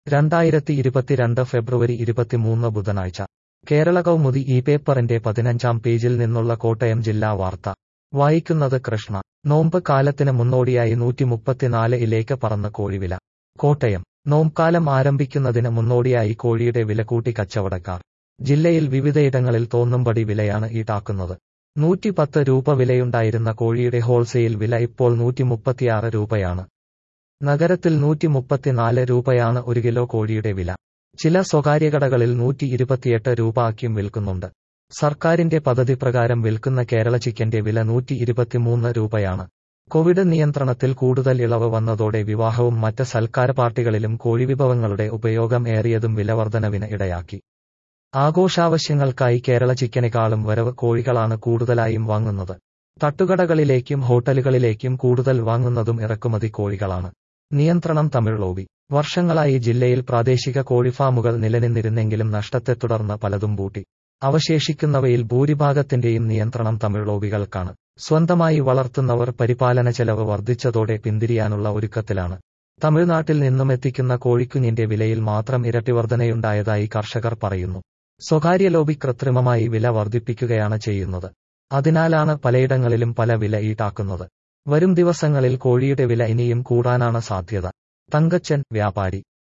രണ്ടായിരത്തി ഇരുപത്തിരണ്ട് ഫെബ്രുവരി ഇരുപത്തിമൂന്ന് ബുധനാഴ്ച കേരള കൗമുദി ഈ പേപ്പറിന്റെ പതിനഞ്ചാം പേജിൽ നിന്നുള്ള കോട്ടയം ജില്ലാ വാർത്ത വായിക്കുന്നത് കൃഷ്ണ നോമ്പ് കാലത്തിന് മുന്നോടിയായി നൂറ്റിമുപ്പത്തിനാല് ഇലേക്ക് പറന്ന് കോഴിവില കോട്ടയം നോംകാലം ആരംഭിക്കുന്നതിന് മുന്നോടിയായി കോഴിയുടെ വില കൂട്ടി കച്ചവടക്കാർ ജില്ലയിൽ വിവിധയിടങ്ങളിൽ തോന്നുംപടി വിലയാണ് ഈടാക്കുന്നത് നൂറ്റിപ്പത്ത് രൂപ വിലയുണ്ടായിരുന്ന കോഴിയുടെ ഹോൾസെയിൽ വില ഇപ്പോൾ നൂറ്റിമുപ്പത്തിയാറ് രൂപയാണ് നഗരത്തിൽ നൂറ്റിമുപ്പത്തിനാല് രൂപയാണ് ഒരു കിലോ കോഴിയുടെ വില ചില സ്വകാര്യ കടകളിൽ നൂറ്റി ഇരുപത്തിയെട്ട് രൂപ ആക്കിയും വിൽക്കുന്നുണ്ട് സർക്കാരിന്റെ പദ്ധതി പ്രകാരം വിൽക്കുന്ന കേരള ചിക്കന്റെ വില നൂറ്റി ഇരുപത്തിമൂന്ന് രൂപയാണ് കോവിഡ് നിയന്ത്രണത്തിൽ കൂടുതൽ ഇളവ് വന്നതോടെ വിവാഹവും മറ്റ് സൽക്കാര പാർട്ടികളിലും കോഴിവിഭവങ്ങളുടെ ഉപയോഗം ഏറിയതും വിലവർധനവിന് ഇടയാക്കി ആഘോഷാവശ്യങ്ങൾക്കായി കേരള ചിക്കനേക്കാളും വരവ് കോഴികളാണ് കൂടുതലായും വാങ്ങുന്നത് തട്ടുകടകളിലേക്കും ഹോട്ടലുകളിലേക്കും കൂടുതൽ വാങ്ങുന്നതും ഇറക്കുമതി കോഴികളാണ് നിയന്ത്രണം തമിഴ് ലോബി വർഷങ്ങളായി ജില്ലയിൽ പ്രാദേശിക കോഴിഫാമുകൾ നിലനിന്നിരുന്നെങ്കിലും നഷ്ടത്തെ തുടർന്ന് പലതും പൂട്ടി അവശേഷിക്കുന്നവയിൽ ഭൂരിഭാഗത്തിന്റെയും നിയന്ത്രണം തമിഴ് ലോബികൾക്കാണ് സ്വന്തമായി വളർത്തുന്നവർ പരിപാലന ചെലവ് വർദ്ധിച്ചതോടെ പിന്തിരിയാനുള്ള ഒരുക്കത്തിലാണ് തമിഴ്നാട്ടിൽ നിന്നും എത്തിക്കുന്ന കോഴിക്കുഞ്ഞിന്റെ വിലയിൽ മാത്രം ഇരട്ടി വർധനയുണ്ടായതായി കർഷകർ പറയുന്നു സ്വകാര്യ ലോബി കൃത്രിമമായി വില വർദ്ധിപ്പിക്കുകയാണ് ചെയ്യുന്നത് അതിനാലാണ് പലയിടങ്ങളിലും പല വില ഈടാക്കുന്നത് വരും ദിവസങ്ങളിൽ കോഴിയുടെ വില ഇനിയും കൂടാനാണ് സാധ്യത തങ്കച്ചൻ വ്യാപാരി